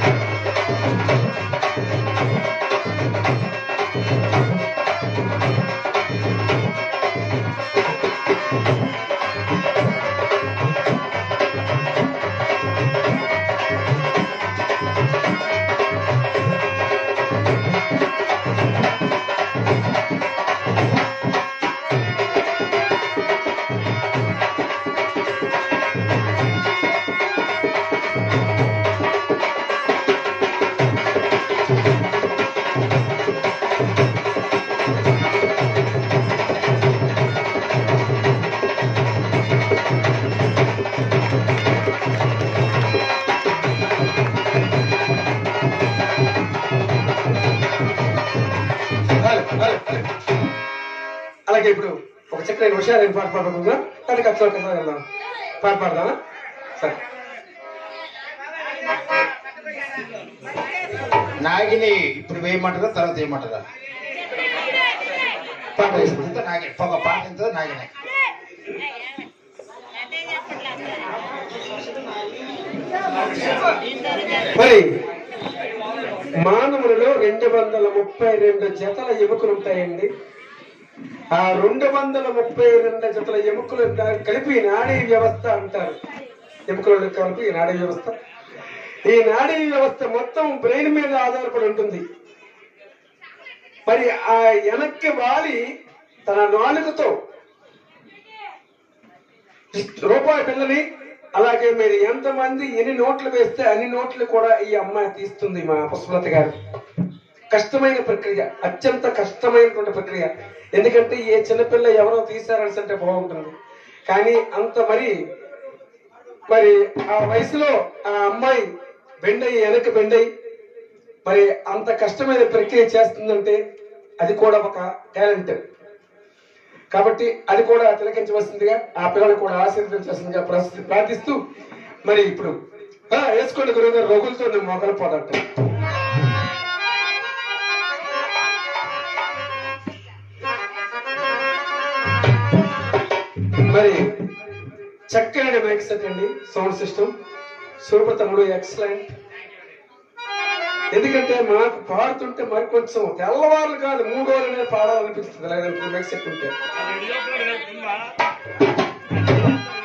చాలు, చాలు, చాలు. అలాగే ఇప్పుడు ఒక చక్కని హుషారైన పాట పాడుకుందాం దానికి అట్లా ఒకసారి వెళ్దాం పాట పాడదామా సరే నాగిని ఇప్పుడు వేయమంటారా తర్వాత వేయమంటారా పాట వేసుకుందాం ఇంత నాగి ఒక పాట ఇంత నాగిని మరి మానవులలో రెండు వందల ముప్పై రెండు జతల ఎముకలు ఉంటాయండి ఆ రెండు వందల ముప్పై రెండు జతల ఎముకలు దా- కలిపి నాడీ వ్యవస్థ అంటారు ఎముకలు కలిపి నాడీ వ్యవస్థ ఈ నాడీ వ్యవస్థ మొత్తం బ్రెయిన్ మీద ఆధారపడి ఉంటుంది మరి ఆ వెనక్కి వాలి తన నాలుకతో రూపాయి పిల్లని అలాగే మీరు ఎంతమంది ఎన్ని నోట్లు వేస్తే అన్ని నోట్లు కూడా ఈ అమ్మాయి తీస్తుంది మా పుష్పలత గారు కష్టమైన ప్రక్రియ అత్యంత కష్టమైనటువంటి ప్రక్రియ ఎందుకంటే ఏ చిన్నపిల్ల ఎవరో తీశారని అంటే బాగుంటుంది కానీ అంత మరి మరి ఆ వయసులో ఆ అమ్మాయి బెండయి వెనక బెండయి మరి అంత కష్టమైన ప్రక్రియ చేస్తుందంటే అది కూడా ఒక టాలెంట్ కాబట్టి అది కూడా తిలకించవలసిందిగా ఆ పిల్లలు కూడా ఆశీర్వదించవలసిందిగా ప్రస్తుతి ప్రార్థిస్తూ మరి ఇప్పుడు ఆ, వేసుకోండి గురువు గారు రఘులతో నేను మొగలు పోదట మరి చక్కని మైక్ సెట్ అండి సౌండ్ సిస్టమ్ సూపతముడు ఎక్సలెంట్ ఎందుకంటే మాకు పాడుతుంటే మరి కొంచెం తెల్లవారులు కాదు మూడు రోజులనే పాడాలనిపిస్తుంది అలాగే మైక్ సెట్ ఉంటే